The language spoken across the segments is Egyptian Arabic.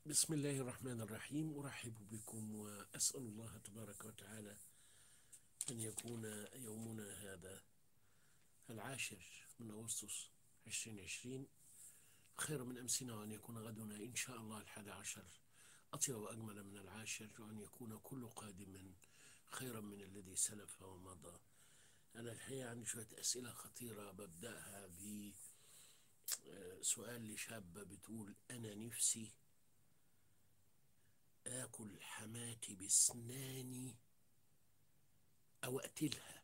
بسم الله الرحمن الرحيم أرحب بكم وأسأل الله تبارك وتعالى أن يكون يومنا هذا العاشر من أغسطس 2020 خير من أمسنا وأن يكون غدنا إن شاء الله الحادي عشر أطيب وأجمل من العاشر وأن يكون كل قادم خيرا من الذي سلف ومضى أنا الحقيقة عندي شوية أسئلة خطيرة ببدأها بسؤال لشابة بتقول أنا نفسي آكل حماتي بسناني أو أقتلها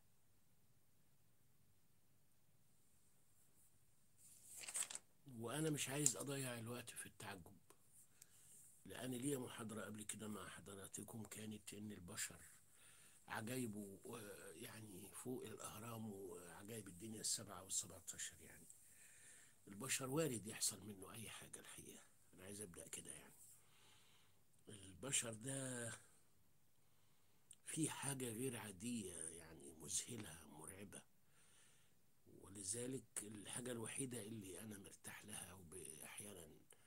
وأنا مش عايز أضيع الوقت في التعجب لأن ليا محاضرة قبل كده مع حضراتكم كانت إن البشر عجايبه آه، يعني فوق الأهرام وعجايب الدنيا السبعة والسبعتاشر يعني البشر وارد يحصل منه أي حاجة الحقيقة أنا عايز أبدأ كده يعني البشر ده في حاجة غير عادية يعني مذهلة مرعبة ولذلك الحاجة الوحيدة اللي أنا مرتاح لها وأحيانا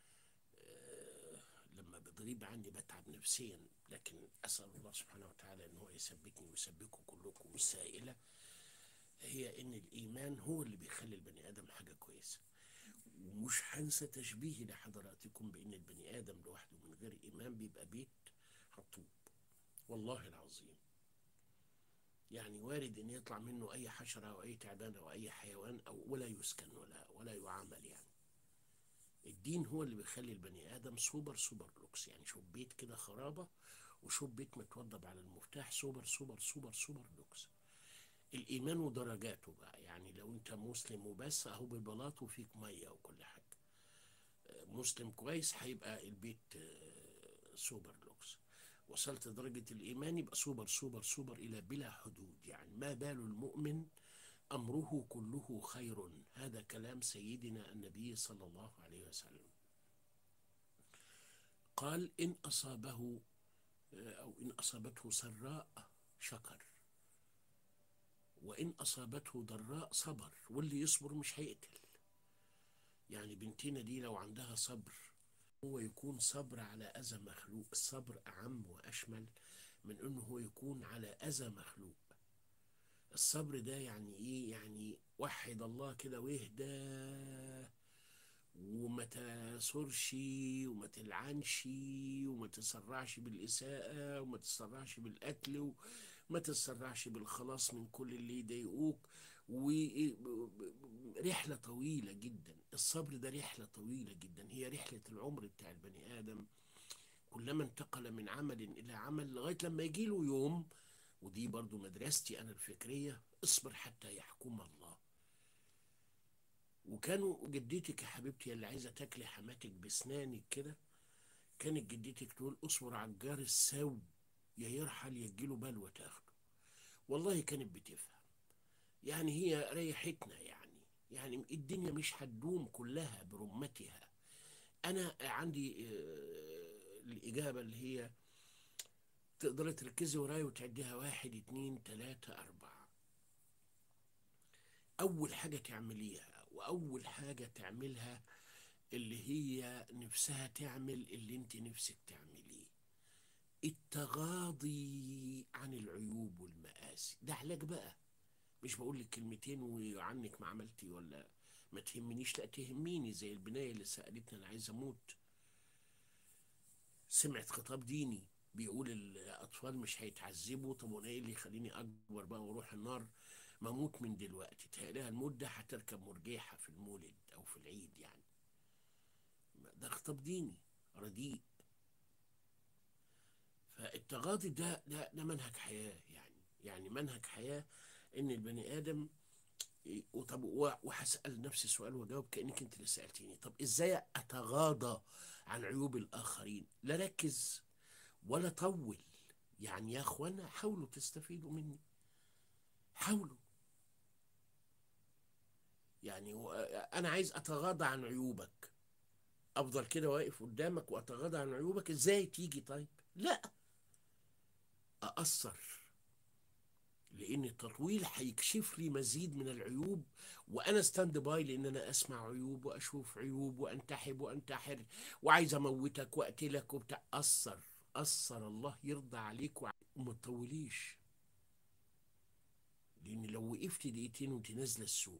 لما بتغيب عني بتعب نفسيا لكن أسأل الله سبحانه وتعالى أن هو يثبتني ويثبتكم كلكم السائلة هي أن الإيمان هو اللي بيخلي البني آدم حاجة كويسة ومش هنسى تشبيهي لحضراتكم بأن البني آدم لوحده من غير إيمان بيبقى بيت حطوب والله العظيم يعني وارد ان يطلع منه اي حشره او اي تعبان او اي حيوان او ولا يسكن ولا ولا يعامل يعني الدين هو اللي بيخلي البني ادم سوبر سوبر لوكس يعني شوف بيت كده خرابه وشوف بيت متوضب على المفتاح سوبر سوبر سوبر سوبر لوكس الايمان ودرجاته بقى يعني لو انت مسلم وبس اهو ببلاط وفيك ميه وكل حاجه مسلم كويس هيبقى البيت آه، سوبر لوكس وصلت درجة الإيمان يبقى سوبر سوبر سوبر إلى بلا حدود يعني ما بال المؤمن أمره كله خير هذا كلام سيدنا النبي صلى الله عليه وسلم قال إن أصابه أو إن أصابته سراء شكر وإن أصابته ضراء صبر واللي يصبر مش هيقتل يعني بنتنا دي لو عندها صبر هو يكون صبر على أذى مخلوق الصبر أعم وأشمل من أنه هو يكون على أذى مخلوق الصبر ده يعني إيه يعني وحد الله كده واهدى وما تسرش وما تلعنش وما تسرعش بالإساءة وما تسرعش بالقتل وما تسرعش بالخلاص من كل اللي يضايقوك ورحلة طويلة جدا الصبر ده رحلة طويلة جدا هي رحلة العمر بتاع البني آدم كلما انتقل من عمل إلى عمل لغاية لما يجي له يوم ودي برضو مدرستي أنا الفكرية اصبر حتى يحكم الله وكانوا جدتك يا حبيبتي اللي عايزة تاكلي حماتك بسنانك كده كانت جدتك تقول اصبر على الجار السو يا يرحل يجيله بلوى تاخده والله كانت بتفهم يعني هي ريحتنا يعني يعني الدنيا مش هتدوم كلها برمتها انا عندي آه، الاجابه اللي هي تقدري تركزي ورايا وتعديها واحد اتنين تلاتة اربعة اول حاجة تعمليها واول حاجة تعملها اللي هي نفسها تعمل اللي انت نفسك تعمليه التغاضي عن العيوب والمآسي ده علاج بقى مش بقول لك كلمتين وعنك ما عملتي ولا ما تهمنيش لا تهميني زي البناية اللي سألتني أنا عايز أموت سمعت خطاب ديني بيقول الأطفال مش هيتعذبوا طب وأنا إيه اللي يخليني أكبر بقى وأروح النار ما أموت من دلوقتي تهيألها الموت ده هتركب مرجيحة في المولد أو في العيد يعني ده خطاب ديني رديء فالتغاضي ده ده ده منهج حياة يعني يعني منهج حياة ان البني ادم وطب وهسال نفسي سؤال واجاوب كانك انت اللي سالتيني طب ازاي اتغاضى عن عيوب الاخرين لا ركز ولا طول يعني يا اخوانا حاولوا تستفيدوا مني حاولوا يعني و- انا عايز اتغاضى عن عيوبك افضل كده واقف قدامك واتغاضى عن عيوبك ازاي تيجي طيب لا اقصر لان التطويل هيكشف لي مزيد من العيوب وانا ستاند باي لان انا اسمع عيوب واشوف عيوب وانتحب وانتحر وعايز اموتك واقتلك وبتاع اثر اثر الله يرضى عليك وع- وما تطوليش لان لو وقفت دقيقتين وانت نازله السوق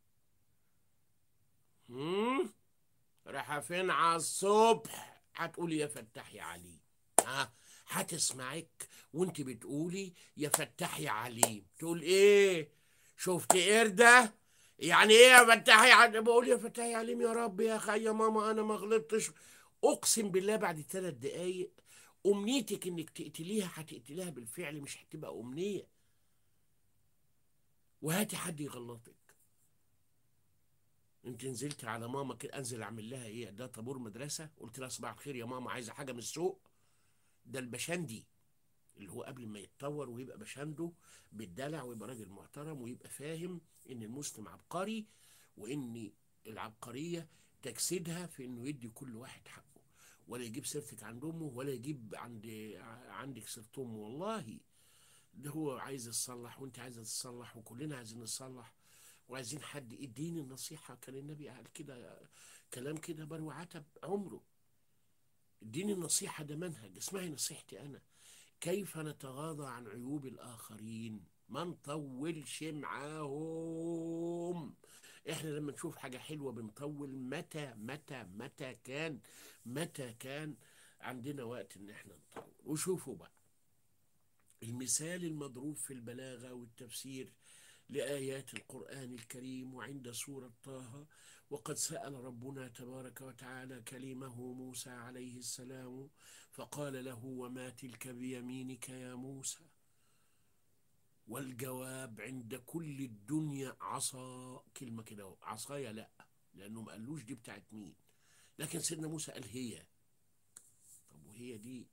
هم؟ رايحه فين على الصبح هتقولي يا فتاح يا عليم ها هتسمعك وانت بتقولي يا فتاح يا عليم تقول ايه شفت قردة يعني ايه يا فتاح يا عليم بقول يا فتاح يا عليم يا رب يا اخي يا ماما انا ما غلطتش اقسم بالله بعد ثلاث دقايق امنيتك انك تقتليها هتقتليها بالفعل مش هتبقى امنيه وهاتي حد يغلطك انت نزلت على ماما كده انزل اعمل لها ايه ده طابور مدرسه قلت لها صباح الخير يا ماما عايزه حاجه من السوق ده البشندي اللي هو قبل ما يتطور ويبقى بشنده بالدلع ويبقى راجل محترم ويبقى فاهم ان المسلم عبقري وان العبقريه تجسدها في انه يدي كل واحد حقه ولا يجيب سيرتك عند امه ولا يجيب عند عندك سيره امه والله ده هو عايز يتصلح وانت عايزه تتصلح وكلنا عايزين نتصلح وعايزين حد يديني النصيحه كان النبي قال كده كلام كده بروي عتب عمره اديني النصيحه ده منهج اسمعي نصيحتي انا كيف نتغاضى عن عيوب الآخرين ما نطولش معاهم احنا لما نشوف حاجة حلوة بنطول متى متى متى كان متى كان عندنا وقت ان احنا نطول وشوفوا بقى المثال المضروب في البلاغة والتفسير لآيات القرآن الكريم وعند سورة طه وقد سأل ربنا تبارك وتعالى كلمه موسى عليه السلام فقال له وما تلك بيمينك يا موسى والجواب عند كل الدنيا عصا كلمة كده أهو، عصايا لا لأنه ما قالوش دي بتاعت مين لكن سيدنا موسى قال هي طب وهي دي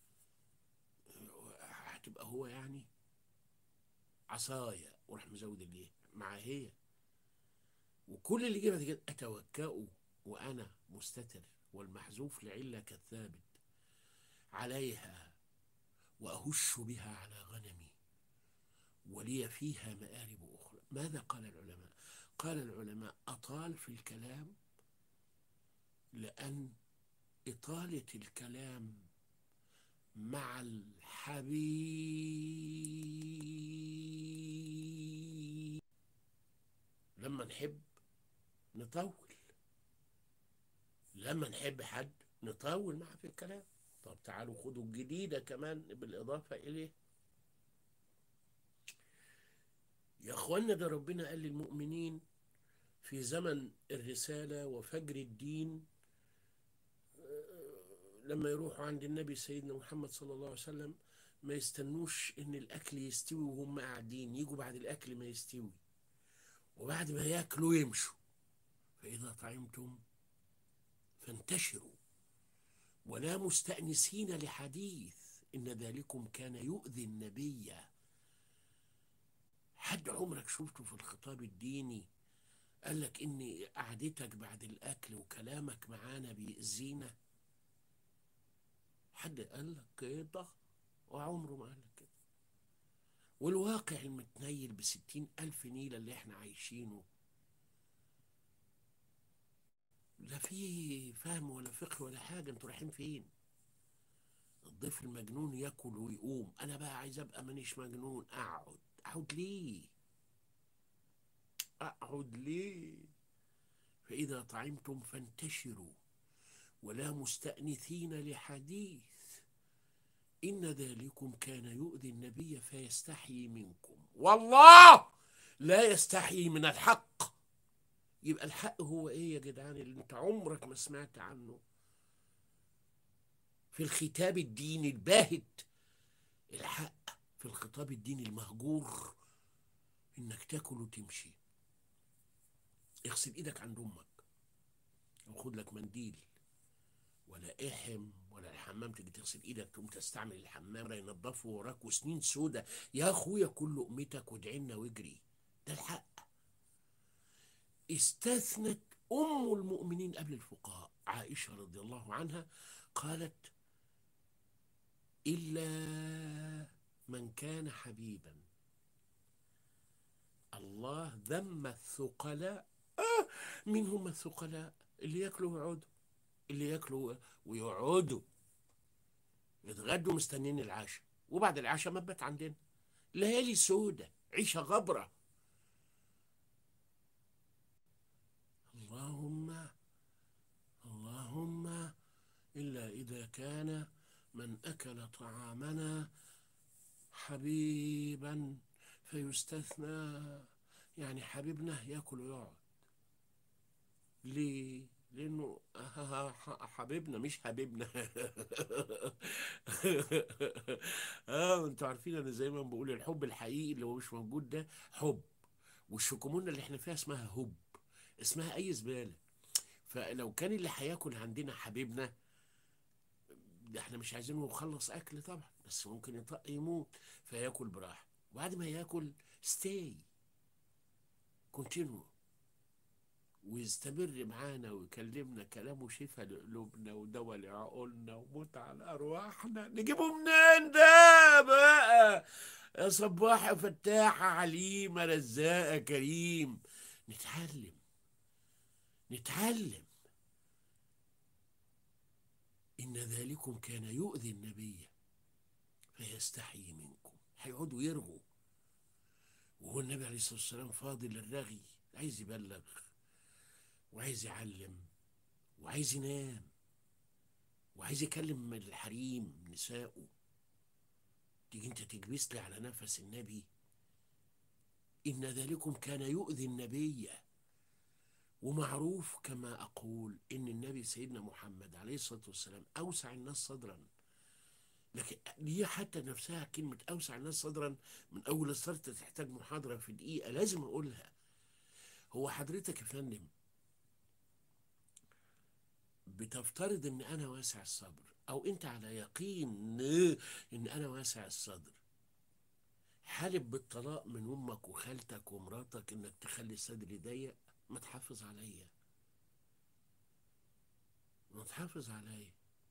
هتبقى هو يعني عصايا وراح مزود الايه مع هي وكل اللي جه بعد كده اتوكأ وانا مستتر والمحذوف لعله كالثابت عليها واهش بها على غنمي ولي فيها مآرب اخرى ماذا قال العلماء قال العلماء اطال في الكلام لان اطاله الكلام مع الحبيب لما نحب نطول لما نحب حد نطول معاه في الكلام طب تعالوا خدوا الجديدة كمان بالإضافة إليه يا أخوانا ده ربنا قال للمؤمنين في زمن الرسالة وفجر الدين لما يروحوا عند النبي سيدنا محمد صلى الله عليه وسلم ما يستنوش ان الاكل يستوي وهم قاعدين يجوا بعد الاكل ما يستوي وبعد ما ياكلوا يمشوا فاذا طعمتم فانتشروا ولا مستانسين لحديث ان ذلكم كان يؤذي النبي حد عمرك شفته في الخطاب الديني قال لك ان قعدتك بعد الاكل وكلامك معانا بيأذينا حد قال لك كده وعمره ما قال لك كده والواقع المتنيل بستين ألف نيلة اللي احنا عايشينه لا في فهم ولا فقه ولا حاجة انتوا رايحين فين الضيف المجنون ياكل ويقوم انا بقى عايز ابقى مانيش مجنون اقعد اقعد ليه اقعد ليه فاذا طعمتم فانتشروا ولا مستأنثين لحديث إن ذلكم كان يؤذي النبي فيستحيي منكم والله لا يستحيي من الحق يبقى الحق هو ايه يا جدعان اللي انت عمرك ما سمعت عنه في الخطاب الديني الباهت الحق في الخطاب الديني المهجور انك تاكل وتمشي اغسل ايدك عند امك او خد لك منديل ولا احم ولا الحمام تيجي تغسل ايدك تقوم تستعمل الحمام لا ينضفه وراك وسنين سودة يا اخويا كل لقمتك وادعي لنا واجري ده الحق استثنت ام المؤمنين قبل الفقهاء عائشه رضي الله عنها قالت الا من كان حبيبا الله ذم الثقلاء آه مين هم الثقلاء اللي ياكلوا ويقعدوا اللي ياكلوا ويقعدوا يتغدوا مستنيين العشاء وبعد العشاء مبت عندنا ليالي سودة عيشة غبرة اللهم اللهم إلا إذا كان من أكل طعامنا حبيبا فيستثنى يعني حبيبنا ياكل ويقعد ليه لانه حبيبنا مش حبيبنا اه انتوا عارفين انا زي ما بقول الحب الحقيقي اللي هو مش موجود ده حب والشكومونه اللي احنا فيها اسمها هب اسمها اي زباله فلو كان اللي هياكل عندنا حبيبنا ده احنا مش عايزينه يخلص اكل طبعا بس ممكن يطق يموت فياكل براحه وبعد ما ياكل ستاي كونتينيو ويستمر معانا ويكلمنا كلامه شفاء لقلوبنا ودواء لعقولنا ومتعة لأرواحنا نجيبه منين ده بقى يا صباحة فتاحة عليمة رزاقة كريم نتعلم نتعلم إن ذلكم كان يؤذي النبي فيستحيي منكم هيقعدوا يرغوا وهو النبي عليه الصلاة والسلام فاضل للرغي عايز يبلغ وعايز يعلم وعايز ينام وعايز يكلم الحريم نسائه تيجي انت تكبس لي على نفس النبي إن ذلكم كان يؤذي النبي ومعروف كما أقول إن النبي سيدنا محمد عليه الصلاة والسلام أوسع الناس صدرا لكن دي حتى نفسها كلمة أوسع الناس صدرا من أول السطر تحتاج محاضرة في دقيقة لازم أقولها هو حضرتك يا فندم بتفترض ان انا واسع الصدر او انت على يقين ان انا واسع الصدر حالب بالطلاق من امك وخالتك ومراتك انك تخلي صدري ضيق ما تحافظ عليا ما تحافظ عليا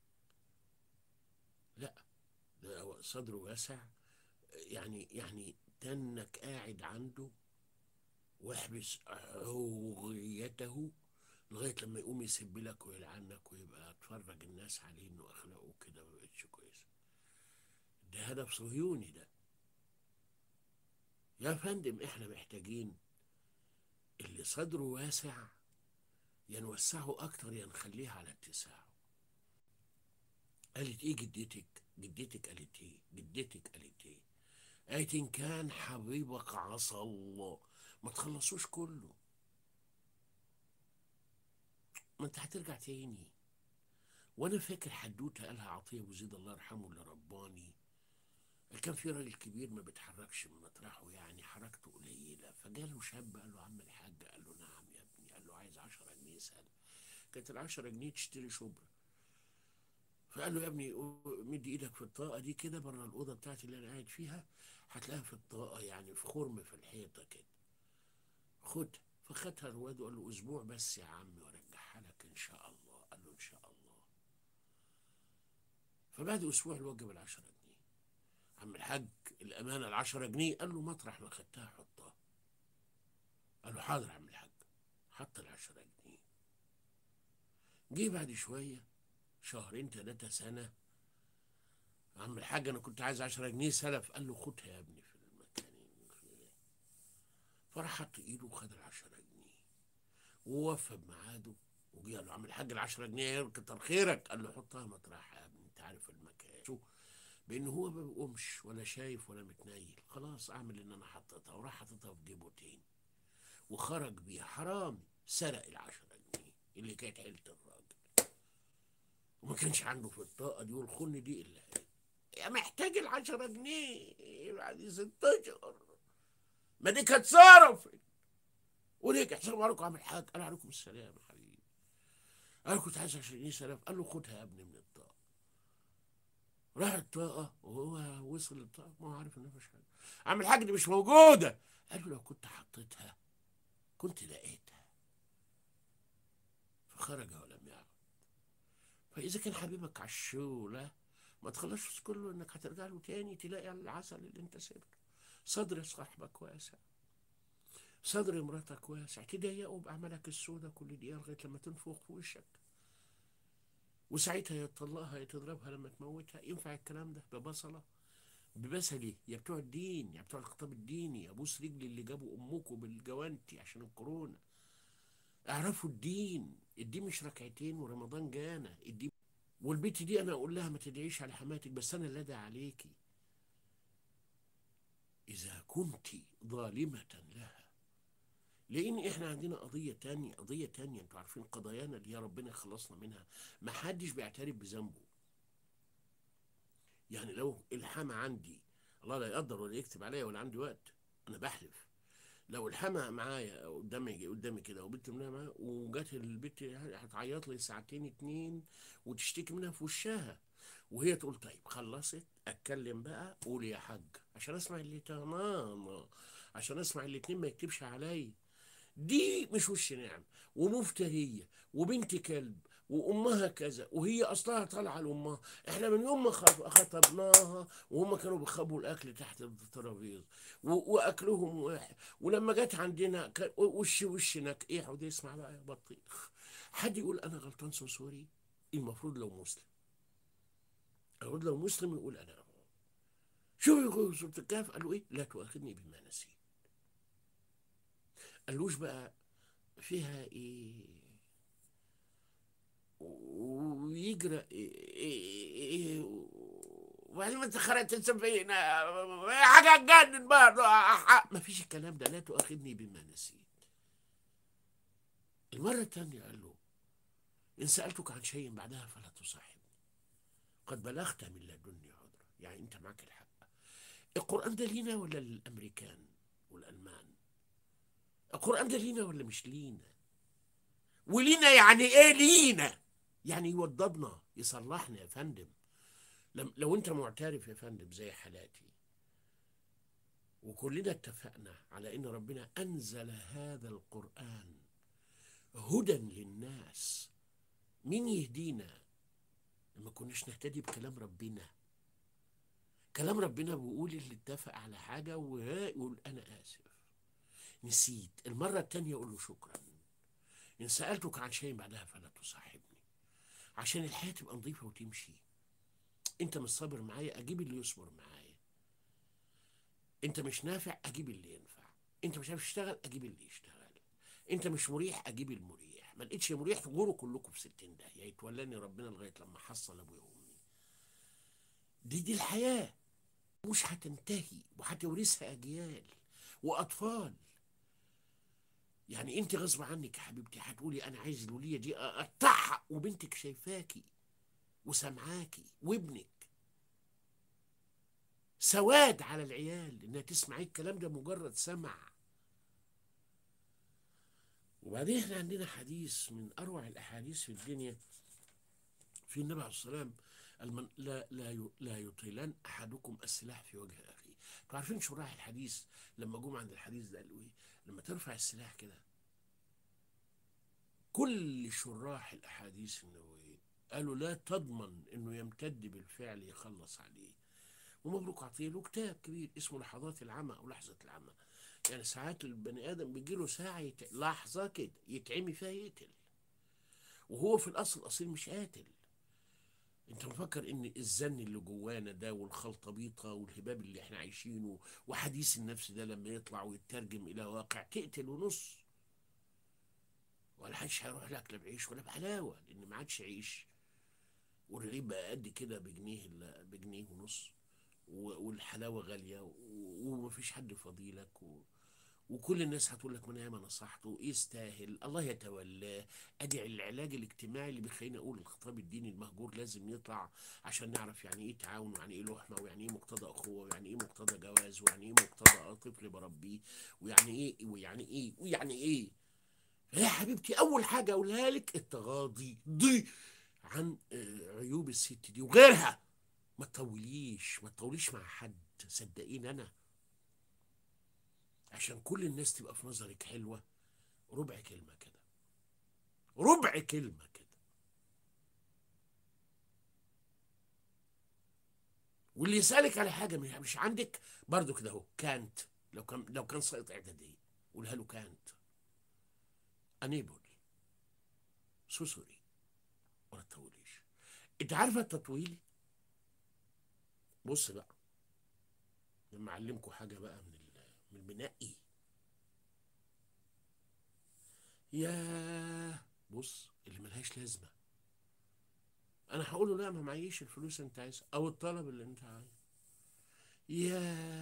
لا ده صدره واسع يعني يعني تنك قاعد عنده واحبس هويته لغايه لما يقوم يسب لك ويلعنك ويبقى اتفرج الناس عليه انه اخلاقه كده ما بقتش كويسه ده هدف صهيوني ده يا فندم احنا محتاجين اللي صدره واسع يا نوسعه اكتر يا نخليه على اتساعه قالت ايه جدتك جدتك قالت ايه جدتك قالت ايه قالت ان كان حبيبك عصى الله ما تخلصوش كله ما انت هترجع تاني وانا فاكر حدوته قالها عطيه ابو زيد الله يرحمه اللي رباني كان في راجل كبير ما بيتحركش من مطرحه يعني حركته قليله فجاله شاب قال له عم الحاج قال له نعم يا ابني قال له عايز 10 جنيه سنه كانت ال 10 جنيه تشتري شبرا فقال له يا ابني مد ايدك في الطاقه دي كده بره الاوضه بتاعتي اللي انا قاعد فيها هتلاقيها في الطاقه يعني في خرم في الحيطه كده خدها فخدها الواد وقال له اسبوع بس يا عمي وارجعها لك ان شاء الله قال له ان شاء الله فبعد اسبوع الواد جاب ال 10 جنيه عم الحاج الامانه ال 10 جنيه قال له مطرح ما خدتها حطها قال له حاضر يا عم الحاج حط ال 10 جنيه جه بعد شويه شهرين ثلاثه سنه عم الحاج انا كنت عايز 10 جنيه سلف قال له خدها يا ابني في المكان فراح حط ايده وخد ال 10 جنيه ووفى بميعاده وجه قال له عم الحاج ال 10 جنيه كتر خيرك قال له حطها مطرحها يا ابني انت عارف المكان شو بان هو ما بيقومش ولا شايف ولا متنيل خلاص اعمل ان انا حطيتها وراح حاططها في جيبه تاني وخرج بيها حرامي سرق ال 10 جنيه اللي كانت حيله الراجل وما كانش عنده في الطاقه دي والخن دي الا يا محتاج ال 10 جنيه بعد ست اشهر ما دي كانت صرفت ورجع السلام عليكم عم الحاج قال عليكم السلام يا حبيبي قال كنت عايز 20 جنيه سلام قال له خدها يا ابني من الطاقه راح الطاقه وهو وصل الطاقه ما هو عارف انها مش حاجه عم الحاج دي مش موجوده قال له لو كنت حطيتها كنت لقيتها فخرج ولم يعد فاذا كان حبيبك على الشوله ما تخلصش كله انك هترجع له تاني تلاقي العسل اللي انت سبته صدر صاحبك واسع صدر مراتك واسع تضايقه باعمالك السوداء كل دقيقه لغايه لما تنفخ في وشك وساعتها يا تطلقها يا تضربها لما تموتها ينفع الكلام ده ببصله ببسلي يا بتوع الدين يا بتوع الخطاب الديني ابوس رجلي اللي جابوا امكم بالجوانتي عشان الكورونا اعرفوا الدين الدين مش ركعتين ورمضان جانا الدين والبنت دي انا اقول لها ما تدعيش على حماتك بس انا اللي ادعي عليكي اذا كنت ظالمة لها لان احنا عندنا قضية تانية قضية تانية انتوا عارفين قضايانا اللي يا ربنا خلصنا منها ما حدش بيعترف بذنبه يعني لو الحما عندي الله لا يقدر ولا يكتب عليا ولا عندي وقت انا بحلف لو الحما معايا قدامي قدامي كده وبنت منها معايا وجت البنت هتعيط لي ساعتين اتنين وتشتكي منها في وشها وهي تقول طيب خلصت اتكلم بقى قول يا حاج عشان اسمع اللي تمام عشان اسمع الاتنين ما يكتبش عليا دي مش وش نعم ومفترية وبنت كلب وامها كذا وهي اصلها طالعه لامها احنا من يوم ما خط- خطبناها وهم كانوا بيخبوا الاكل تحت الترابيزه و- واكلهم واحد ولما جت عندنا كان وش وش نك ايه عودي اسمع بقى يا بطيخ حد يقول انا غلطان سو سوري المفروض لو مسلم المفروض لو مسلم يقول انا شوف يقول سوره الكهف قالوا ايه لا تؤاخذني بما نسيت قالوش بقى فيها ايه ويجرى إيه إيه إيه وبعدين ما انت خرجت تسبينا حاجه تجنن برضه ما فيش الكلام ده لا تؤاخذني بما نسيت المره الثانيه قال له ان سالتك عن شيء بعدها فلا تصاحبني قد بلغت من لدني عذرا يعني انت معك الحق القران ده لينا ولا للامريكان والالمان القران ده لينا ولا مش لينا ولينا يعني ايه لينا يعني يوضبنا يصلحنا يا فندم لم لو انت معترف يا فندم زي حالاتي وكلنا اتفقنا على ان ربنا انزل هذا القران هدى للناس مين يهدينا لما كناش نهتدي بكلام ربنا كلام ربنا بيقول اللي اتفق على حاجه ويقول انا اسف نسيت المره التانيه يقول له شكرا إن سألتك عن شيء بعدها فلا تصاحبني عشان الحياة تبقى نظيفة وتمشي أنت مش صابر معايا أجيب اللي يصبر معايا أنت مش نافع أجيب اللي ينفع أنت مش عارف تشتغل أجيب اللي يشتغل أنت مش مريح أجيب المريح ما لقيتش مريح تغوروا كلكم في ستين ده يتولاني ربنا لغاية لما حصل أبويا وأمي دي دي الحياة مش هتنتهي وهتورثها أجيال وأطفال يعني انت غصب عنك يا حبيبتي هتقولي انا عايز الوليه دي اقطعها وبنتك شايفاكي وسامعاكي وابنك سواد على العيال انها تسمعي الكلام ده مجرد سمع وبعدين احنا عندنا حديث من اروع الاحاديث في الدنيا في النبي عليه الصلاه والسلام المن لا لا ي- لا يطيلن احدكم السلاح في وجه اخيه انتوا عارفين شراح الحديث لما جم عند الحديث ده قالوا ايه لما ترفع السلاح كده كل شراح الاحاديث النبويه قالوا لا تضمن انه يمتد بالفعل يخلص عليه ومبروك عطيه له كتاب كبير اسمه لحظات العمى او لحظه العمى يعني ساعات البني ادم بيجي له ساعه يت... لحظه كده يتعمي فيها يقتل وهو في الاصل الاصيل مش قاتل انت مفكر ان الزن اللي جوانا ده والخلطبيطه والهباب اللي احنا عايشينه وحديث النفس ده لما يطلع ويترجم الى واقع تقتل ونص ولا حدش هيروح لك لا بعيش ولا بحلاوه لان ما عادش عيش والرغيف بقى قد كده بجنيه إلا بجنيه ونص و- والحلاوه غاليه و- ومفيش حد فضيلك و... وكل الناس هتقول لك من ياما نصحته يستاهل الله يتولاه ادي العلاج الاجتماعي اللي بيخليني اقول الخطاب الديني المهجور لازم يطلع عشان نعرف يعني ايه تعاون ويعني ايه لحمه ويعني ايه مقتضى اخوه ويعني ايه مقتضى جواز ويعني ايه مقتضى طفل بربيه ويعني ايه ويعني ايه ويعني ايه يا حبيبتي اول حاجه اقولها لك التغاضي ضي عن آه، عيوب الست دي وغيرها ما تطوليش ما تطوليش مع حد صدقيني انا عشان كل الناس تبقى في نظرك حلوه ربع كلمه كده ربع كلمه كده واللي يسالك على حاجه مش مش عندك برضو كده اهو كانت لو كان لو كان ساقط اعداديه قولها له كانت انيبل سو سوري ما تطوليش انت عارفه التطويل بص بقى لما اعلمكم حاجه بقى من ال- من المنقي يا بص اللي ملهاش لازمه انا هقول له لا ما معيش الفلوس اللي انت عايزها او الطلب اللي انت عايزه يا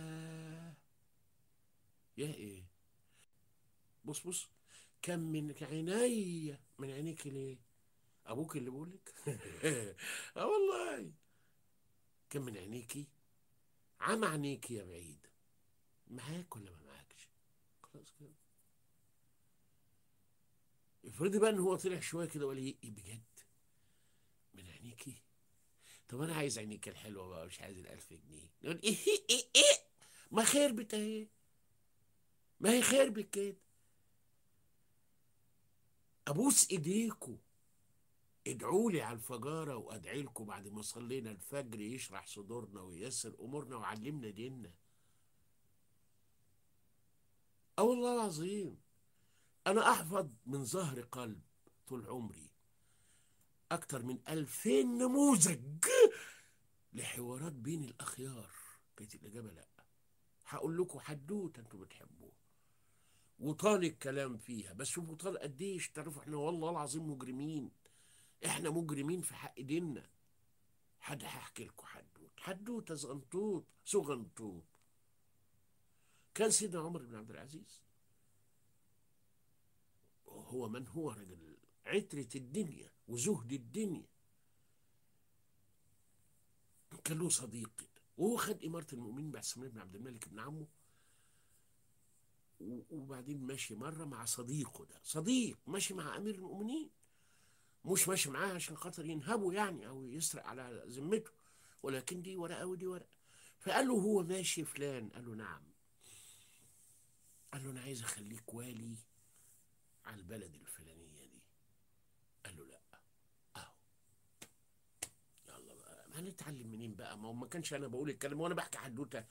يا ايه بص بص كم من عيني من عينيك ليه ابوك اللي بقولك اه والله كم من عينيكي عمى عينيكي يا بعيد معاك ولا ما معاكش خلاص كده افرضي بقى ان هو طلع شويه كده وقال لي إيه بجد من عينيكي طب انا عايز عينيك الحلوه بقى مش عايز الالف جنيه نقول ايه ايه ايه ما خير بت اهي ما هي خير بك كده ابوس ايديكوا ادعوا لي على الفجاره وادعي لكم بعد ما صلينا الفجر يشرح صدورنا وييسر امورنا ويعلمنا ديننا اه والله العظيم انا احفظ من ظهر قلب طول عمري اكتر من ألفين نموذج لحوارات بين الاخيار كانت الاجابه لا هقول لكم حدوته انتوا بتحبوها وطال الكلام فيها بس شوفوا طال قد ايه تعرفوا احنا والله العظيم مجرمين احنا مجرمين في حق ديننا حد هحكي لكم حدوت حدوته زغنطوط صغنطوط كان سيدنا عمر بن عبد العزيز هو من هو رجل عترة الدنيا وزهد الدنيا كان له صديق كده وهو خد إمارة المؤمنين بعد سلمان بن عبد الملك ابن عمه و- وبعدين ماشي مرة مع صديقه ده صديق ماشي مع أمير المؤمنين مش ماشي معاه عشان خاطر ينهبه يعني أو يسرق على ذمته ولكن دي ورقة ودي ورقة فقال له هو ماشي فلان قال له نعم قال له أنا عايز أخليك والي على البلد الفلانية دي قال له لا اهو يلا بقى ما هنتعلم منين بقى ما هو ما كانش انا بقول الكلام وانا بحكي حدوته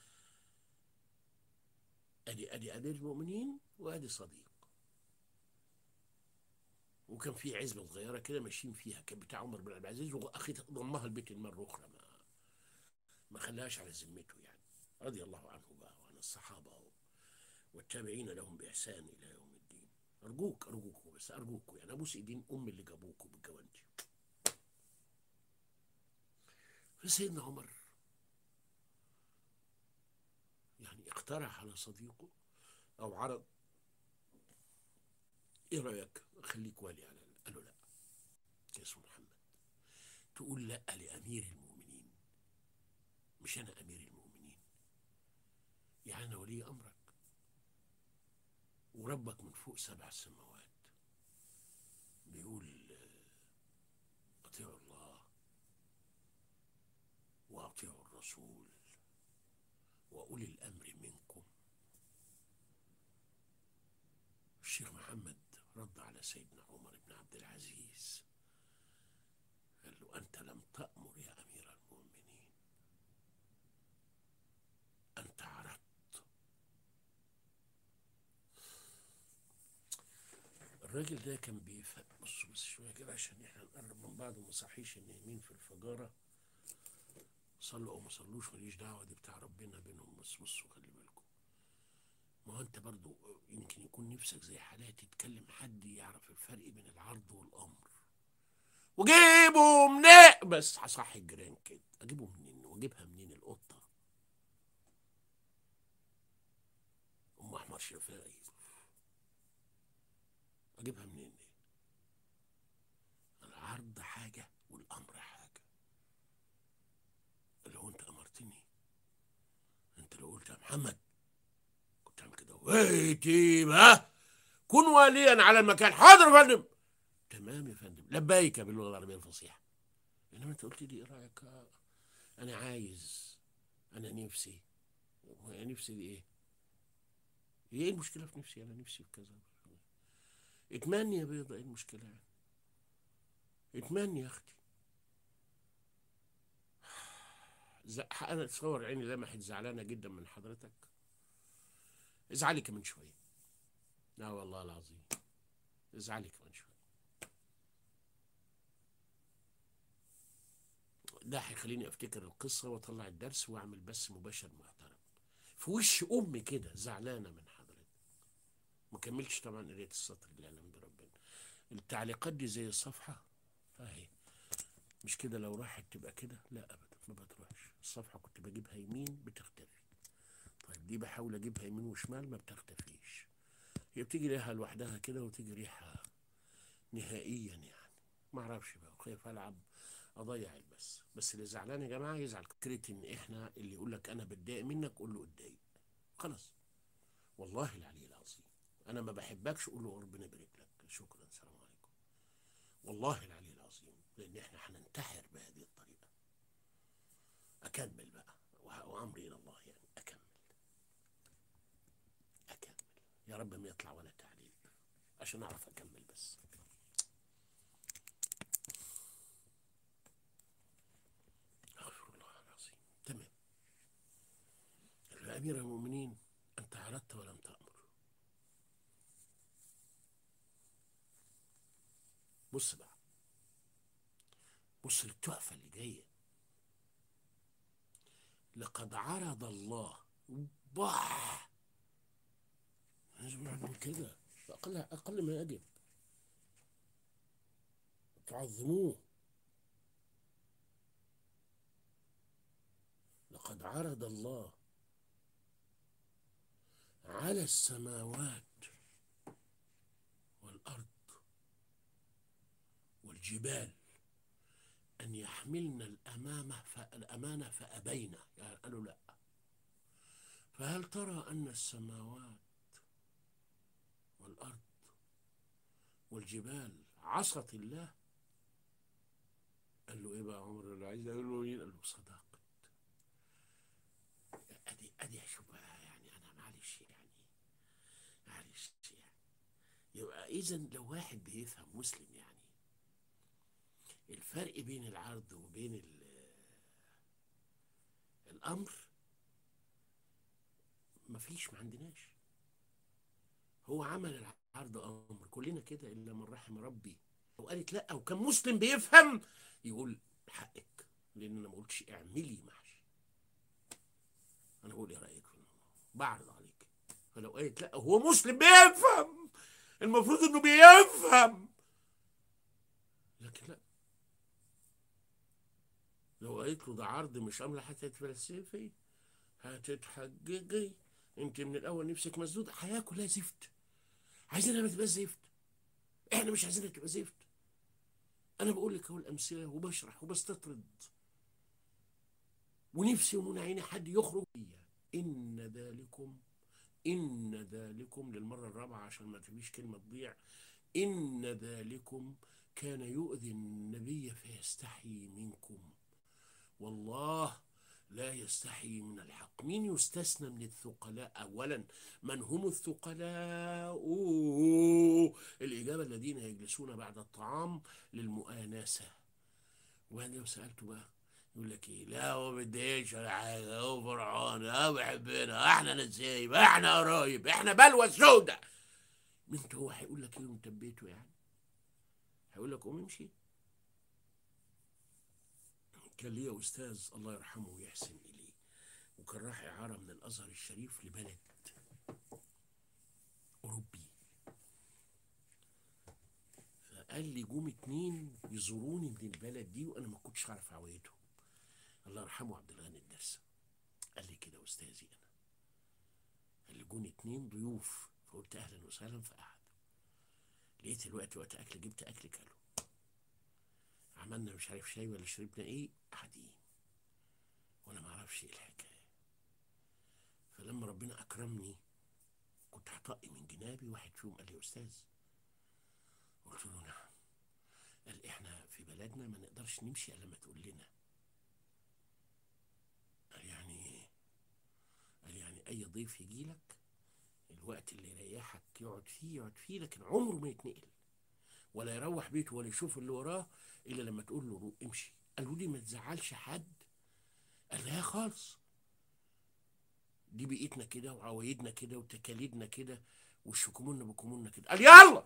ادي ادي ادي المؤمنين وادي صديق وكان في عزبه صغيره كده ماشيين فيها كان بتاع عمر بن عبد العزيز واخي ضمها البيت المره اخرى ما ما خلاهاش على ذمته يعني رضي الله عنه بقى وعن الصحابه والتابعين لهم باحسان الى يوم الدين ارجوك ارجوك بس ارجوك يعني ابوس ايدين ام اللي جابوكوا بالجوانتي فسيدنا عمر يعني اقترح على صديقه او عرض ايه رايك اخليك والي على قال له لا يا اسمه محمد تقول لا لامير المؤمنين مش انا امير المؤمنين يعني انا ولي امرك وربك من فوق سبع سماوات بيقول آه، اطيعوا الله واطيعوا الرسول واولي الامر منكم الشيخ محمد رد على سيدنا عمر بن عبد العزيز قال له انت لم تامر يا امير المؤمنين انت عرضت الراجل ده كان بيفهم بصوا بس شويه كده عشان احنا نقرب من بعض وما نصحيش النايمين في الفجاره صلوا او ما صلوش ماليش دعوه دي بتاع ربنا بينهم بس بصوا خلي بالكم ما هو انت برضو يمكن يكون نفسك زي حالاتي تكلم حد يعرف الفرق بين العرض والامر وجيبه منين بس هصحي الجيران كده اجيبه منين واجيبها منين القطه ام احمر شفائي اجيبها منين دي العرض حاجه والامر حاجه اللي هو انت امرتني انت لو قلت يا محمد كنت اعمل كده ويتي بقى كن واليا على المكان حاضر يا فندم تمام يا فندم لبيك باللغه العربيه الفصيحه انما انت قلت لي ايه رايك آه، انا عايز انا نفسي هو نفسي دي ايه ايه المشكله في نفسي انا نفسي في كذا اتمني يا بيضة ايه المشكله يعني اتمني يا اختي ز- انا اتصور عيني لمحت زعلانه جدا من حضرتك ازعلي كمان شويه لا والله العظيم ازعلي كمان شويه ده هيخليني افتكر القصه واطلع الدرس واعمل بث مباشر محترم في وش امي كده زعلانه من حضرتك ما كملتش طبعا قرايه السطر اللي اعلم بربنا التعليقات دي زي الصفحه اهي مش كده لو راحت تبقى كده لا ابدا ما بتروحش الصفحه كنت بجيبها يمين بتختفي طيب دي بحاول اجيبها يمين وشمال ما بتختفيش هي بتيجي ريحه لوحدها كده وتيجي ريحه نهائيا يعني ما اعرفش بقى خايف العب اضيع البث بس اللي زعلان يا جماعه يزعل فكره ان احنا اللي يقول لك انا بتضايق منك قول له اتضايق خلاص والله العلي العظيم انا ما بحبكش قول له ربنا يبارك لك شكرا السلام عليكم والله العلي العظيم لان احنا هننتحر بهذه الطريقه اكمل بقى وه- وامري الى الله يعني اكمل اكمل يا رب ما يطلع ولا تعليق عشان اعرف اكمل بس استغفر الله العظيم تمام يا امير المؤمنين انت عرضت ولم تامر بص بقى بص للتحفه اللي جايه لقد عرض الله باه لازم نعمل كده اقل اقل ما يجب تعظموه لقد عرض الله على السماوات والارض والجبال ان يحملن الامامه فالامانه فابين يعني قالوا لا فهل ترى ان السماوات والارض والجبال عصت الله قال له ايه بقى عمر اللي عايز اقول له مين قال له صدقت ادي ادي اشوف بقى يعني انا معلش يعني معلش يعني يبقى اذا لو واحد بيفهم مسلم يعني الفرق بين العرض وبين ال- الامر مفيش ما عندناش هو عمل العرض امر كلنا كده الا من رحم ربي لو قالت لا وكان مسلم بيفهم يقول حقك لان انا ما قلتش اعملي محشي انا بقول ايه رايك في الموضوع بعرض عليك فلو قالت لا هو مسلم بيفهم المفروض انه بيفهم لكن لا لو قالت له ده عرض مش امر هتتفلسفي هتتحججي انت من الاول نفسك مسدود حياه كلها زفت عايزينها ما تبقاش زفت احنا مش عايزينها تبقى زفت انا بقول لك اهو الامثله وبشرح وبستطرد ونفسي ومن عيني حد يخرج فيها ان ذلكم ان ذلكم للمره الرابعه عشان ما تبيش كلمه تضيع ان ذلكم كان يؤذي النبي فيستحيي منكم والله لا يستحي من الحق مين يستثنى من الثقلاء أولا من هم الثقلاء أوه. الإجابة الذين يجلسون بعد الطعام للمؤانسة وأنا لو سألته بقى يقول لك ايه لا هو ما بيتضايقش ولا حاجه هو فرعون هو بيحبنا احنا نسايب احنا قرايب احنا بلوى سودة انت هو هيقول لك ايه وانت في بيته يعني هيقول لك قوم امشي كان ليا استاذ الله يرحمه ويحسن اليه وكان راح اعاره من الازهر الشريف لبلد اوروبي فقال لي جم اتنين يزوروني من البلد دي وانا ما كنتش عارف عوايدهم الله يرحمه عبد الغني الدرس قال لي كده استاذي انا قال لي جون اتنين ضيوف فقلت اهلا وسهلا فقعد لقيت الوقت وقت اكل جبت اكل كلوا عملنا مش عارف شاي ولا شربنا ايه قاعدين وانا ما اعرفش ايه الحكايه فلما ربنا اكرمني كنت هطقي من جنابي واحد فيهم قال لي يا استاذ قلت له نعم قال احنا في بلدنا ما نقدرش نمشي الا لما تقول لنا قال يعني ايه قال يعني اي ضيف يجي لك الوقت اللي يريحك يقعد فيه يقعد فيه لكن عمره ما يتنقل ولا يروح بيته ولا يشوف اللي وراه الا لما تقول له روح امشي قالوا لي ما تزعلش حد قال لا خالص دي بيئتنا كده وعوايدنا كده وتكاليدنا كده وشكمونا بكمونا كده قال يلا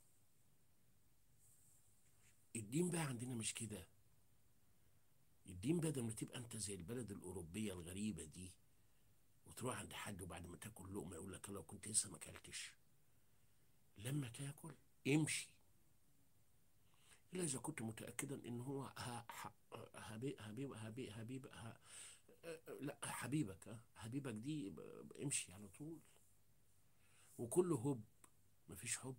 الدين بقى عندنا مش كده الدين بدل ما تبقى انت زي البلد الاوروبيه الغريبه دي وتروح عند حد وبعد ما تاكل لقمه يقول لك لو كنت لسه ما اكلتش لما تاكل امشي الا اذا كنت متاكدا ان هو ها ها حبيب حبيب حبيب حبيب ها لا حبيبك ها حبيبك دي ب- ب- امشي على طول وكله هب مفيش حب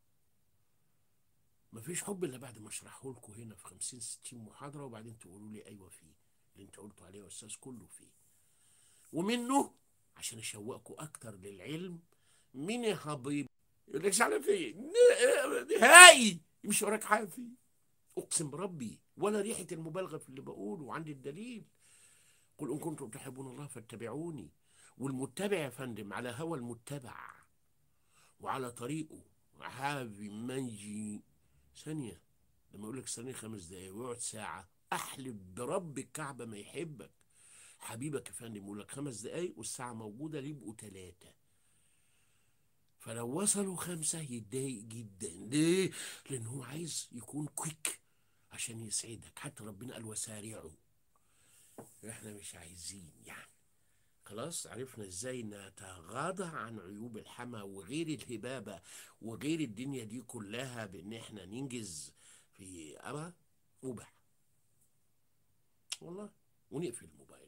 مفيش حب الا بعد ما اشرحه لكم هنا في 50 60 محاضره وبعدين تقولوا لي ايوه فيه اللي انت قلته عليه يا استاذ كله فيه ومنه عشان اشوقكم اكتر للعلم مين يا حبيبي يقول لك على فين نهائي مش وراك حافي اقسم بربي ولا ريحه المبالغه في اللي بقوله وعندي الدليل قل ان كنتم تحبون الله فاتبعوني والمتبع يا فندم على هوى المتبع وعلى طريقه حابي منجي ثانيه لما يقول لك ثانيه خمس دقايق ويقعد ساعه احلف برب الكعبه ما يحبك حبيبك يا فندم يقول لك خمس دقايق والساعه موجوده ليه يبقوا ثلاثه فلو وصلوا خمسة يتضايق جدا ليه؟ لأن هو عايز يكون كويك عشان يسعدك حتى ربنا قال وسارعوا احنا مش عايزين يعني خلاص عرفنا ازاي نتغاضى عن عيوب الحما وغير الهبابة وغير الدنيا دي كلها بان احنا ننجز في أبا وبح والله ونقفل الموبايل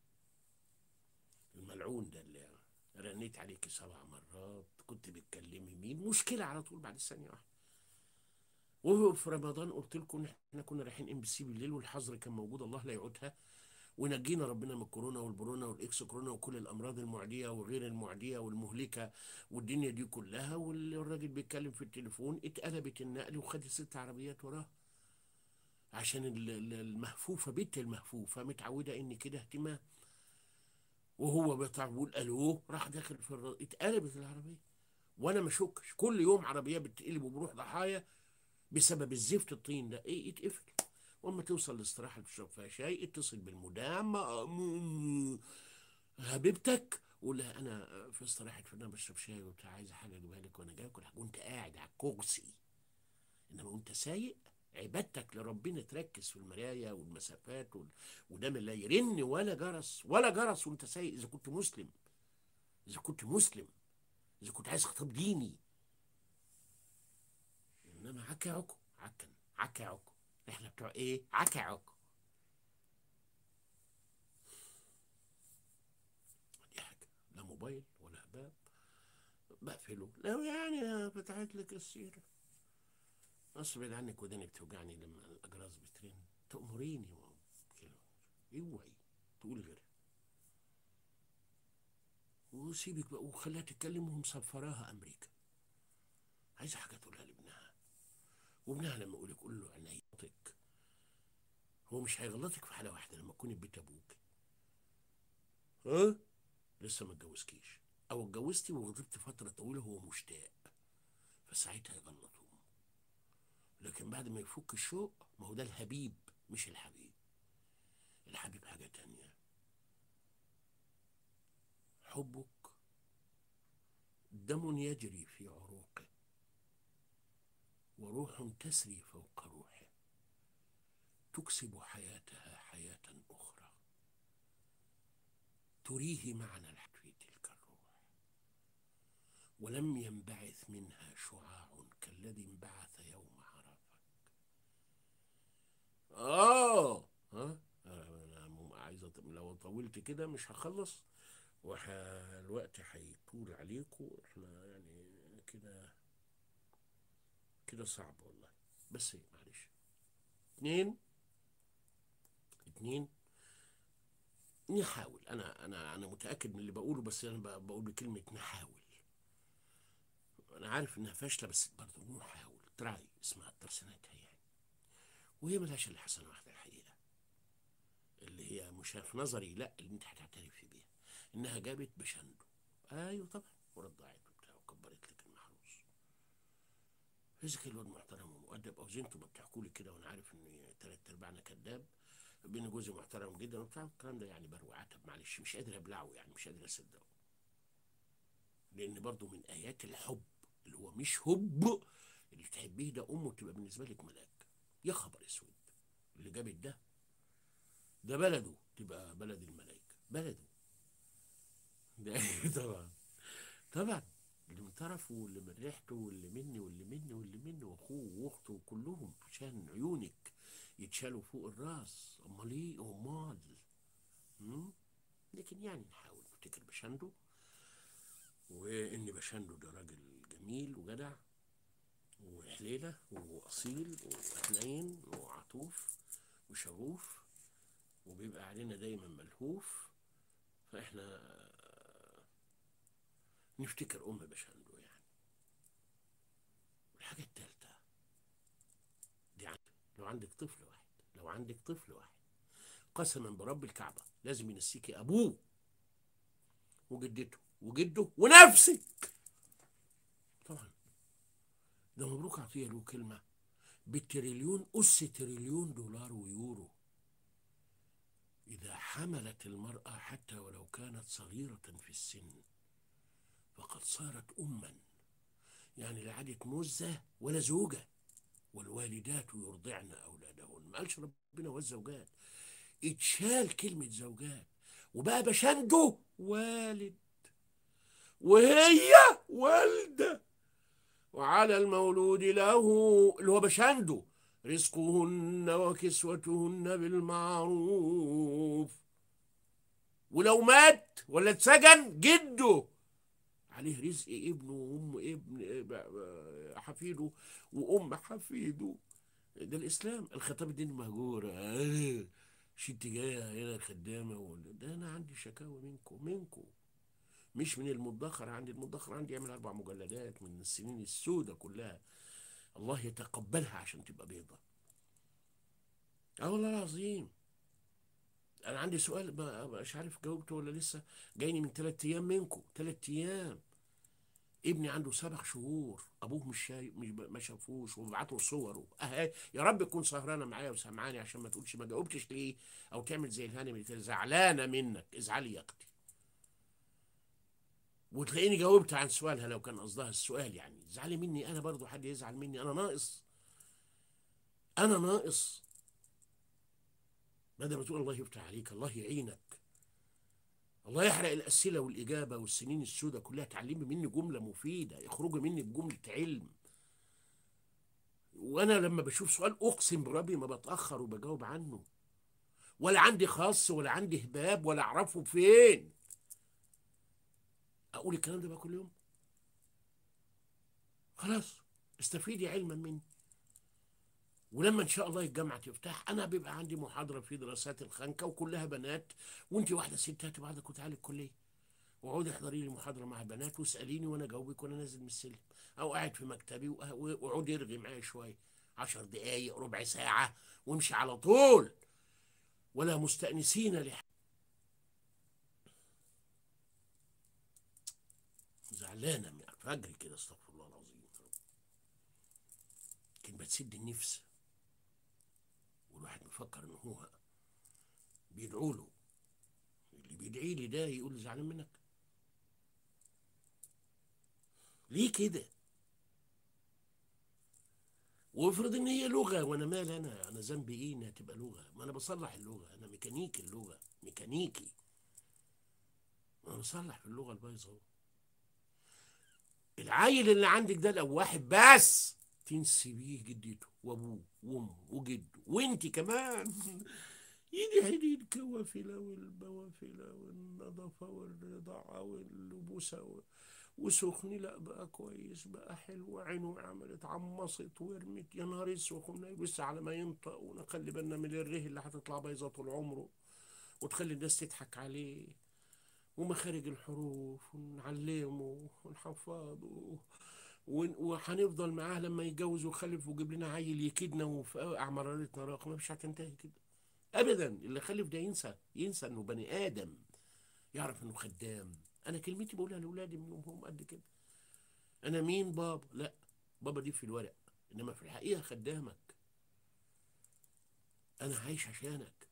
الملعون ده اللي رنيت عليك سبع مرات كنت بتكلمي مين مشكلة على طول بعد ثانية واحدة وفي رمضان قلت لكم إن احنا كنا رايحين ام بي سي بالليل والحظر كان موجود الله لا يعودها ونجينا ربنا من الكورونا والبرونا والاكس كورونا وكل الامراض المعديه وغير المعديه والمهلكه والدنيا دي كلها والراجل بيتكلم في التليفون اتقلبت النقل وخدت ست عربيات وراه عشان ال- ال- المهفوفه بنت المهفوفه متعوده ان كده اهتمام وهو بيطلع بيقول الو راح داخل في الر... اتقلبت العربيه وانا ما اشكش كل يوم عربيه بتقلب وبروح ضحايا بسبب الزفت الطين ده ايه يتقفل واما توصل الاستراحه اللي تشرب فيها شاي اتصل بالمدام م- حبيبتك قول لها انا في استراحه فنان بشرب شاي وبتاع عايزه حاجه اجيبها لك وانا جاي اكل حاجه وانت قاعد على الكرسي انما وانت سايق عبادتك لربنا تركز في المرايه والمسافات وال... ودام لا يرن ولا جرس ولا جرس وانت سايق اذا كنت مسلم اذا كنت مسلم اذا كنت عايز خطاب ديني انما عكا عكو عكا عكا عكو احنا بتوع ايه عكا عكو دي حاجه لا موبايل ولا باب بقفله لو يعني فتحت لك السيره اصل بعيد عنك وداني بتوجعني لما الاجراس بترن تأمريني كده اوعي تقولي غيرها وسيبك بقى وخليها تتكلم ومسفراها امريكا عايزه حاجه تقولها لابنها وابنها لما يقول لك قول له انا يغلطك هو مش هيغلطك في حاله واحده لما تكوني في بيت ابوك ها لسه ما اتجوزكيش او اتجوزتي وغضبت فتره طويله هو مشتاق فساعتها يغلط امه لكن بعد ما يفك الشوق ما هو ده الحبيب مش الحبيب الحبيب حاجه تانية حبك دم يجري في عروقه وروح تسري فوق روحه تكسب حياتها حياة أخرى تريه معنى الحياة في تلك الروح ولم ينبعث منها شعاع كالذي انبعث يوم عرفك آه ها أنا م- عايز أط- لو طولت كده مش هخلص وح... الوقت هيطول عليكم احنا يعني كده كده صعب والله بس معلش اتنين اتنين نحاول انا انا انا متاكد من اللي بقوله بس انا ب- بقول بكلمه نحاول انا عارف انها فاشله بس برضه نحاول تراي اسمها ترسانتها يعني وهي ملهاش الا حسنه واحده الحقيقه اللي هي مش في نظري لا اللي انت هتعترفي بيها انها جابت بشندو ايوه طبعا ورضعت وبتاع وكبرت لك المحروس اذا كان الواد محترم ومؤدب او زي انتوا ما بتحكوا لي كده وانا عارف ان تلات ارباعنا كذاب بين جوزي محترم جدا وبتاع الكلام ده يعني بروي عتب معلش مش قادر ابلعه يعني مش قادر اصدقه لان برضو من ايات الحب اللي هو مش حب اللي تحبيه ده امه تبقى بالنسبه لك ملاك يا خبر اسود اللي جابت ده ده بلده تبقى بلد الملائكه بلده ده طبعا طبعا اللي من طرفه واللي من ريحته واللي مني واللي مني واللي مني واخوه واخته وكلهم عشان عيونك يتشالوا فوق الراس امال ايه امال مم؟ لكن يعني نحاول نفتكر بشندو وان بشندو ده راجل جميل وجدع وحليله واصيل وحنين وعطوف وشغوف وبيبقى علينا دايما ملهوف فاحنا نفتكر ام بشندو يعني الحاجه الثالثه دي عندك لو عندك طفل واحد لو عندك طفل واحد قسما برب الكعبه لازم ينسيكي ابوه وجدته وجده ونفسك طبعا ده مبروك عطيه له كلمه بالتريليون اس تريليون دولار ويورو اذا حملت المراه حتى ولو كانت صغيره في السن فقد صارت اما يعني لا عادت مزه ولا زوجه والوالدات يرضعن اولادهن ما قالش ربنا والزوجات اتشال كلمه زوجات وبقى بشنده والد وهي والده وعلى المولود له اللي هو بشنده رزقهن وكسوتهن بالمعروف ولو مات ولا اتسجن جده عليه رزق ابنه وام ابن حفيده وام حفيده ده الاسلام الخطاب الديني مهجور آه. مش انت جايه هنا خدامه ولا ده انا عندي شكاوى منكم منكم مش من المدخر عندي المدخر عندي يعمل اربع مجلدات من السنين السوداء كلها الله يتقبلها عشان تبقى بيضة اه والله العظيم انا عندي سؤال مش عارف جاوبته ولا لسه جايني من ثلاث ايام منكم ثلاث ايام ابني عنده سبع شهور ابوه مش شايف مش ما شافوش وبعتوا صوره اه يا رب تكون سهرانه معايا وسامعاني عشان ما تقولش ما جاوبتش ليه او تعمل زي الهانم اللي زعلانه منك ازعلي يا اختي وتلاقيني جاوبت عن سؤالها لو كان قصدها السؤال يعني زعلي مني انا برضو حد يزعل مني انا ناقص انا ناقص بدل ما تقول الله يفتح عليك الله يعينك الله يحرق الأسئلة والإجابة والسنين السوداء كلها تعلمي مني جملة مفيدة اخرجي مني بجملة علم وأنا لما بشوف سؤال أقسم بربي ما بتأخر وبجاوب عنه ولا عندي خاص ولا عندي هباب ولا أعرفه فين أقول الكلام ده بقى كل يوم خلاص استفيدي علما مني ولما ان شاء الله الجامعه تفتح انا بيبقى عندي محاضره في دراسات الخنكه وكلها بنات وانت واحده ست هاتي بعضك وتعالي الكليه واقعدي احضري لي محاضره مع البنات واساليني وانا اجاوبك وانا نازل من السلم او قاعد في مكتبي واقعدي ارغي معايا شويه عشر دقايق ربع ساعه وامشي على طول ولا مستانسين لح زعلانه من فجري كده استغفر الله العظيم كلمه تسد النفس والواحد بيفكر ان هو بيدعو له اللي بيدعي لي ده يقول لي زعلان منك ليه كده وافرض ان هي لغه وانا مال انا انا ذنبي ايه انها تبقى لغه ما انا بصلح اللغه انا ميكانيكي اللغه ميكانيكي انا بصلح في اللغه البايظه العيل اللي عندك ده لو واحد بس تنسبيه جدته وابوه وامه وجده وانت كمان يدعي لي الكوافله والبوافله والنظافه والرضاعه واللبوسه وسخني لا بقى كويس بقى حلو عينه عملت عمصت ورمت يا نهار اسود بس على ما ينطق ونخلي بالنا من الره اللي هتطلع بايظه طول عمره وتخلي الناس تضحك عليه ومخارج الحروف ونعلمه ونحفظه وهنفضل معاه لما يتجوز ويخلف ويجيب لنا عيل يكيدنا وفي مرارتنا رقم مش هتنتهي كده ابدا اللي خلف ده ينسى ينسى انه بني ادم يعرف انه خدام انا كلمتي بقولها لاولادي من هم قد كده انا مين بابا لا بابا دي في الورق انما في الحقيقه خدامك انا عايش عشانك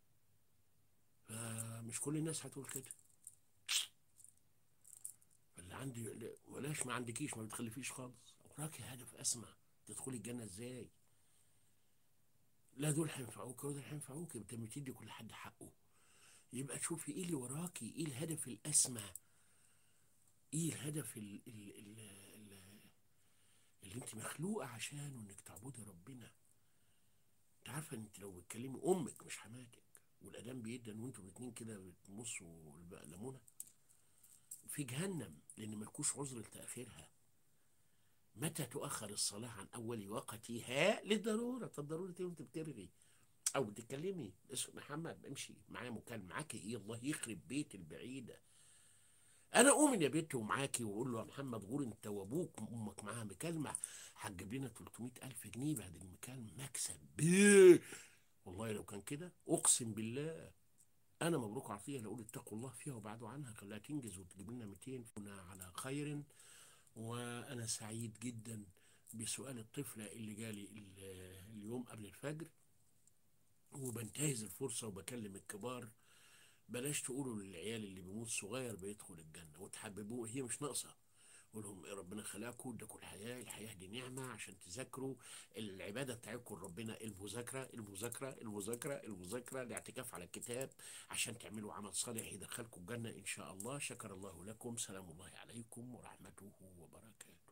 فمش كل الناس هتقول كده فاللي عندي لا، ولاش ما عندكيش ما بتخلفيش خالص وراكي هدف اسمى تدخلي الجنه ازاي لا دول هينفعوك ولا دول هينفعوك انت بتدي كل حد حقه يبقى تشوفي ايه اللي وراكي ايه الهدف الاسمى ايه الهدف ال ال ال ال اللي انت مخلوقه عشانه انك تعبدي ربنا انت عارفه انت لو بتكلمي امك مش حماتك والاذان بيدن وانتوا الاتنين كده بتمصوا البقلمونه في جهنم لان ملكوش عذر لتاخيرها متى تؤخر الصلاه عن اول وقتها للضروره طب ضروره ايه وانت بترغي او بتتكلمي اسم محمد امشي معايا مكالمه معاكي ايه الله يخرب بيت البعيده انا اؤمن يا بنت ومعاكي واقول له يا محمد غور انت وابوك امك معاها مكالمه هتجيب لنا 300 الف جنيه بعد المكالمه مكسب بيه والله لو كان كده اقسم بالله انا مبروك عطيه لو اقول اتقوا الله فيها وبعدوا عنها خليها تنجز وتجيب لنا 200 كنا على خير وانا سعيد جدا بسؤال الطفله اللي جالي ال- اليوم قبل الفجر وبنتهز الفرصه وبكلم الكبار بلاش تقولوا للعيال اللي بيموت صغير بيدخل الجنه وتحببوه هي مش ناقصه قول لهم إيه ربنا خلقكم اداكم الحياه الحياه دي نعمه عشان تذاكروا العباده بتاعتكم ربنا المذاكره المذاكره المذاكره المذاكره الاعتكاف على الكتاب عشان تعملوا عمل صالح يدخلكم الجنه ان شاء الله شكر الله لكم سلام الله عليكم ورحمته وبركاته